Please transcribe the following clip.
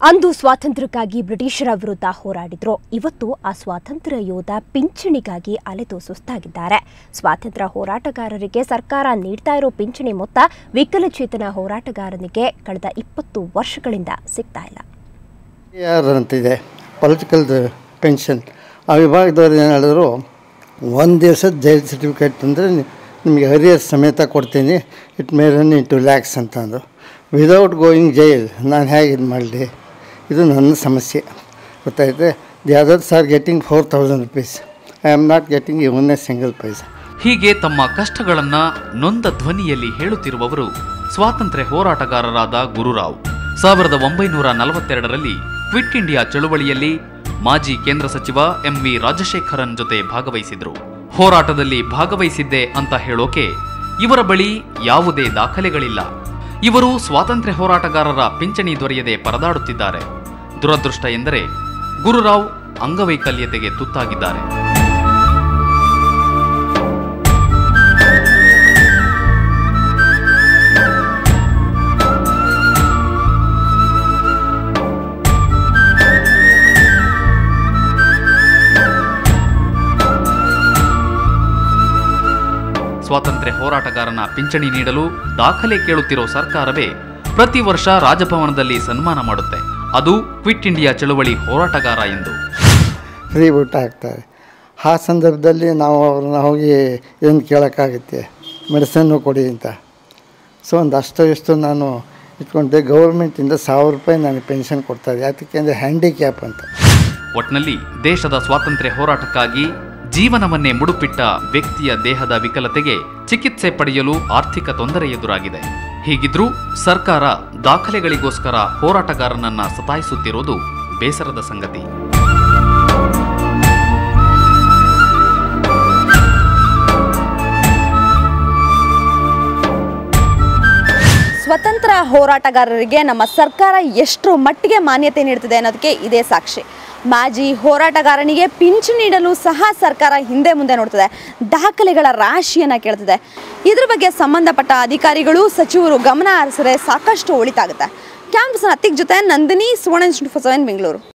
ಅಂದು ಸ್ವಾತಂತ್ರ್ಯಕ್ಕಾಗಿ ಬ್ರಿಟಿಷರ ವಿರುದ್ಧ ಹೋರಾಡಿದ್ರು ಇವತ್ತು ಆ ಸ್ವಾತಂತ್ರ್ಯ ಯೋಧ ಪಿಂಚಣಿಗಾಗಿ ಅಲೆದು ಸುಸ್ತಾಗಿದ್ದಾರೆ ಸ್ವಾತಂತ್ರ್ಯ ಹೋರಾಟಗಾರರಿಗೆ ಸರ್ಕಾರ ನೀಡ್ತಾ ಇರೋ ಪಿಂಚಣಿ ಮೊತ್ತ ವಿಕಲಚೇತನ ಹೋರಾಟಗಾರನಿಗೆ ಕಳೆದ ಇಪ್ಪತ್ತು ವರ್ಷಗಳಿಂದ ಸಿಗ್ತಾ ಇಲ್ಲ ಆರ್ ಅಂತಿದೆ ಪೊಲಿಟಿಕಲ್ದು ಪೆನ್ಷನ್ ಆ ವಿಭಾಗದವ್ರು ಏನು ಹೇಳಿದ್ರು ಒಂದು ದಿವಸದ ಜೈಲ್ ಸರ್ಟಿಫಿಕೇಟ್ ಅಂದರೆ ನಿಮಗೆ ಹರಿಯರ್ ಸಮೇತ ಕೊಡ್ತೀನಿ it may run into lakhs ಅಂತಂದು ವಿದೌಟ್ ಗೋಯಿಂಗ್ ಜೈಲ್ ನಾನು ಹೇಗೆ ಇದು ಮಾಡಲಿ ಇದು ನನ್ನ ಸಮಸ್ಯೆ ಗೊತ್ತಾಯ್ತೆ the others are getting four thousand rupees I am not getting even a single paisa ಹೀಗೆ ತಮ್ಮ ಕಷ್ಟಗಳನ್ನ ನೊಂದ ಧ್ವನಿಯಲ್ಲಿ ಹೇಳುತ್ತಿರುವವರು ಸ್ವಾತಂತ್ರ್ಯ ಹೋರಾಟಗಾರರಾದ ಗುರುರಾವ್ ಸಾವಿರದ ಒಂಬೈನೂರ ನಲವತ್ತೆರಡರಲ್ಲಿ ಕ್ವಿಟ್ ಇಂಡಿಯಾ ಚಳುವಳಿಯಲ್ಲಿ ಮಾಜಿ ಕೇಂದ್ರ ಸಚಿವ ಎಂ ವಿ ರಾಜಶೇಖರನ್ ಜೊತೆ ಭಾಗವಹಿಸಿದ್ರು ಹೋರಾಟದಲ್ಲಿ ಭಾಗವಹಿಸಿದ್ದೆ ಅಂತ ಹೇಳೋಕೆ ಇವರ ಬಳಿ ಯಾವುದೇ ದಾಖಲೆಗಳಿಲ್ಲ ಇವರು ಸ್ವಾತಂತ್ರ್ಯ ಹೋರಾಟಗಾರರ ಪಿಂಚಣಿ ದೊರೆಯದೆ ಪರದಾಡುತ್ತಿದ್ದಾರೆ ದುರದೃಷ್ಟ ಎಂದರೆ ಗುರುರಾವ್ ಅಂಗವೈಕಲ್ಯತೆಗೆ ತುತ್ತಾಗಿದ್ದಾರೆ ಸ್ವಾತಂತ್ರ್ಯ ಹೋರಾಟಗಾರನ ಪಿಂಚಣಿ ನೀಡಲು ದಾಖಲೆ ಕೇಳುತ್ತಿರೋ ಸರ್ಕಾರವೇ ಪ್ರತಿ ವರ್ಷ ರಾಜಭವನದಲ್ಲಿ ಸನ್ಮಾನ ಮಾಡುತ್ತೆ ಅದು ಕ್ವಿಟ್ ಇಂಡಿಯಾ ಚಳುವಳಿ ಹೋರಾಟಗಾರ ಎಂದು ಫ್ರೀ ಊಟ ಹಾಕ್ತಾರೆ ಆ ಸಂದರ್ಭದಲ್ಲಿ ನಾವು ಅವ್ರನ್ನ ಹೋಗಿ ಏನು ಕೇಳೋಕ್ಕಾಗುತ್ತೆ ಮೆಡಿಸನ್ನು ಕೊಡಿ ಅಂತ ಸೊ ಒಂದು ಅಷ್ಟು ಇಷ್ಟು ನಾನು ಇಟ್ಕೊಂಡೆ ಗೌರ್ಮೆಂಟಿಂದ ಸಾವಿರ ರೂಪಾಯಿ ನನಗೆ ಪೆನ್ಷನ್ ಕೊಡ್ತಾರೆ ಯಾತಕ್ಕೆ ಅಂದರೆ ಹ್ಯಾಂಡಿಕ್ಯಾಪ್ ಅಂತ ಒಟ್ನಲ್ಲಿ ದೇಶದ ಸ್ವಾತಂತ್ರ್ಯ ಹೋರಾಟಕ್ಕಾಗಿ ಜೀವನವನ್ನೇ ಮುಡುಪಿಟ್ಟ ವ್ಯಕ್ತಿಯ ದೇಹದ ವಿಕಲತೆಗೆ ಚಿಕಿತ್ಸೆ ಪಡೆಯಲು ಆರ್ಥಿಕ ತೊಂದರೆ ಎದುರಾಗಿದೆ ಹೀಗಿದ್ರೂ ಸರ್ಕಾರ ದಾಖಲೆಗಳಿಗೋಸ್ಕರ ಹೋರಾಟಗಾರನನ್ನ ಸತಾಯಿಸುತ್ತಿರೋದು ಬೇಸರದ ಸಂಗತಿ ಸ್ವತಂತ್ರ ಹೋರಾಟಗಾರರಿಗೆ ನಮ್ಮ ಸರ್ಕಾರ ಎಷ್ಟು ಮಟ್ಟಿಗೆ ಮಾನ್ಯತೆ ನೀಡುತ್ತಿದೆ ಅನ್ನೋದಕ್ಕೆ ಇದೇ ಸಾಕ್ಷಿ ಮಾಜಿ ಹೋರಾಟಗಾರನಿಗೆ ಪಿಂಚಣಿ ನೀಡಲು ಸಹ ಸರ್ಕಾರ ಹಿಂದೆ ಮುಂದೆ ನೋಡ್ತಿದೆ ದಾಖಲೆಗಳ ರಾಶಿಯನ್ನು ಕೇಳ್ತಿದೆ ಇದ್ರ ಬಗ್ಗೆ ಸಂಬಂಧಪಟ್ಟ ಅಧಿಕಾರಿಗಳು ಸಚಿವರು ಗಮನ ಹರಿಸಿದ್ರೆ ಸಾಕಷ್ಟು ಒಳಿತಾಗುತ್ತೆ ಕ್ಯಾಂಪಸ್ನ ಅತ್ತಿಗೆ ಜೊತೆ Nandini Suvarna twenty four seven Bengaluru